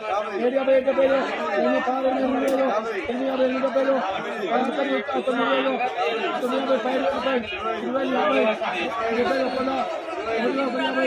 ఏడు యాభై ఏడు డెబ్బై ఎనిమిది పదహారు ఎనిమిది వేలు ఎనిమిది యాభై ఎనిమిది డెబ్బై పదకొండు తొమ్మిది వేలు తొమ్మిది యాభై పై రూపాయి ఇరవై యాభై డెబ్బై ఒక్క మూడు వందల యాభై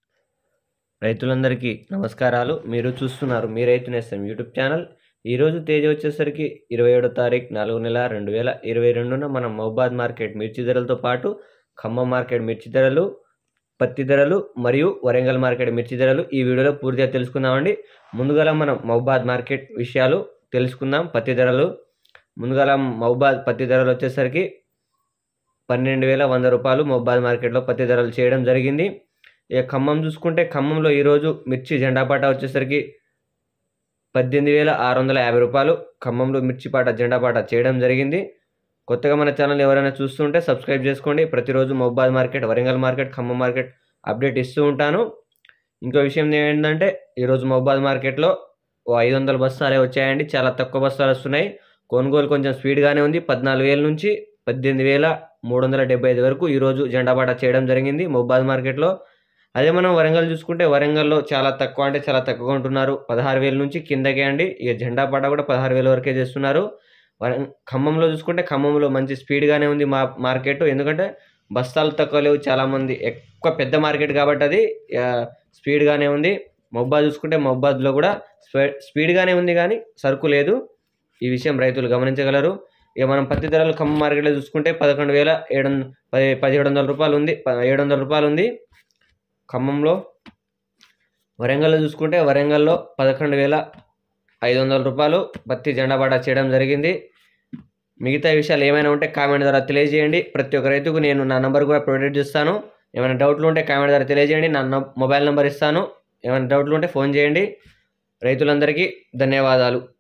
రైతులందరికీ నమస్కారాలు మీరు చూస్తున్నారు మీ రైతు నేస్తం యూట్యూబ్ ఛానల్ ఈరోజు తేదీ వచ్చేసరికి ఇరవై ఏడో తారీఖు నాలుగు నెల రెండు వేల ఇరవై రెండున మనం మహబాద్ మార్కెట్ మిర్చి ధరలతో పాటు ఖమ్మం మార్కెట్ మిర్చి ధరలు పత్తి ధరలు మరియు వరంగల్ మార్కెట్ మిర్చి ధరలు ఈ వీడియోలో పూర్తిగా తెలుసుకుందామండి ముందుగా మనం మహబాద్ మార్కెట్ విషయాలు తెలుసుకుందాం పత్తి ధరలు ముందుగా మహబాద్ పత్తి ధరలు వచ్చేసరికి పన్నెండు వేల వంద రూపాయలు మహబాద్ మార్కెట్లో పత్తి ధరలు చేయడం జరిగింది ఇక ఖమ్మం చూసుకుంటే ఖమ్మంలో ఈరోజు మిర్చి జెండా పాట వచ్చేసరికి పద్దెనిమిది వేల ఆరు వందల యాభై రూపాయలు ఖమ్మంలో మిర్చి పాట జెండా పాట చేయడం జరిగింది కొత్తగా మన ఛానల్ ఎవరైనా చూస్తుంటే సబ్స్క్రైబ్ చేసుకోండి ప్రతిరోజు మొబాద్ market Warangal market Khammam market update ఇస్తూ ఉంటాను ఇంకో విషయం ఏంటంటే ఈరోజు మొబాద్ మార్కెట్లో ఓ ఐదు వందల బస్తాలే వచ్చాయండి చాలా తక్కువ బస్తాలు వస్తున్నాయి కొనుగోలు కొంచెం స్పీడ్గానే ఉంది పద్నాలుగు వేల నుంచి పద్దెనిమిది వేల మూడు వందల డెబ్బై ఐదు వరకు ఈరోజు జెండా పాట చేయడం జరిగింది మొబాద్ మార్కెట్లో అదే మనం వరంగల్ చూసుకుంటే వరంగల్లో చాలా తక్కువ అంటే చాలా తక్కువగా ఉంటున్నారు పదహారు వేల నుంచి కిందకే అండి ఇక జెండా పాట కూడా పదహారు వేల వరకే చేస్తున్నారు వరం ఖమ్మంలో చూసుకుంటే ఖమ్మంలో మంచి స్పీడ్గానే ఉంది మా మార్కెట్ ఎందుకంటే బస్తాలు తక్కువ లేవు చాలామంది ఎక్కువ పెద్ద మార్కెట్ కాబట్టి అది ఆ, స్పీడ్గానే ఉంది మొబ్బాద్ చూసుకుంటే మొబ్బాద్లో కూడా స్పీ- స్పీడ్గానే ఉంది కానీ సరుకు లేదు ఈ విషయం రైతులు గమనించగలరు ఇక మనం పత్తి ధరలు ఖమ్మం మార్కెట్లో చూసుకుంటే పదకొండు వేల ఏడు వంద- పది పదిహేడు వందల రూపాయలు ఉంది ప- ఏడు వందల రూపాయలు ఉంది ఖమ్మంలో వరంగల్లో చూసుకుంటే వరంగల్లో పదకొండు వేల ఐదు వందల రూపాయలు పత్తి జెండా బాట చేయడం జరిగింది మిగతా విషయాలు ఏమైనా ఉంటే కామెంట్ ద్వారా తెలియజేయండి ప్రతి ఒక్క రైతుకు నేను నా నంబర్ కూడా ప్రొవైడ్ చేస్తాను ఏమైనా డౌట్లు ఉంటే కామెంట్ ద్వారా తెలియజేయండి నా నం- మొబైల్ నెంబర్ ఇస్తాను ఏమైనా డౌట్లు ఉంటే ఫోన్ చేయండి రైతులందరికీ ధన్యవాదాలు